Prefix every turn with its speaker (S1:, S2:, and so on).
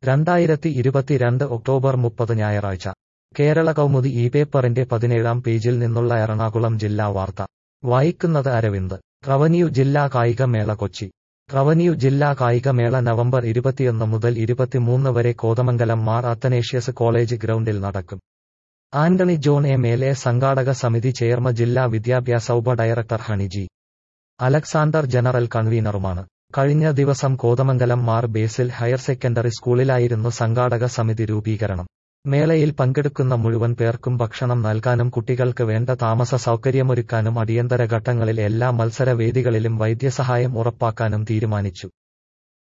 S1: രണ്ടായിരത്തി ഇരുപത്തിരണ്ട് ഒക്ടോബർ മുപ്പത് ഞായറാഴ്ച കേരള കൗമുദി ഈ പേപ്പറിന്റെ പതിനേഴാം പേജിൽ നിന്നുള്ള എറണാകുളം ജില്ലാ വാർത്ത വായിക്കുന്നത് അരവിന്ദ് റവന്യൂ ജില്ലാ കായികമേള കൊച്ചി റവന്യൂ ജില്ലാ കായികമേള നവംബർ ഇരുപത്തിയൊന്ന് മുതൽ ഇരുപത്തിമൂന്ന് വരെ കോതമംഗലം മാർ അത്തനേഷ്യസ് കോളേജ് ഗ്രൗണ്ടിൽ നടക്കും Antony John M L A സംഘാടക സമിതി ചെയർമാൻ ജില്ലാ വിദ്യാഭ്യാസ ഉപ director Honey G Alexander general കൺവീനറുമാണ് കഴിഞ്ഞ ദിവസം കോതമംഗലം മാർ ബേസിൽ ഹയർ സെക്കൻഡറി സ്കൂളിലായിരുന്നു സംഘാടക സമിതി രൂപീകരണം മേളയിൽ പങ്കെടുക്കുന്ന മുഴുവൻ പേർക്കും ഭക്ഷണം നൽകാനും കുട്ടികൾക്ക് വേണ്ട താമസ സൗകര്യമൊരുക്കാനും അടിയന്തര ഘട്ടങ്ങളിൽ എല്ലാ മത്സര വേദികളിലും വൈദ്യസഹായം ഉറപ്പാക്കാനും തീരുമാനിച്ചു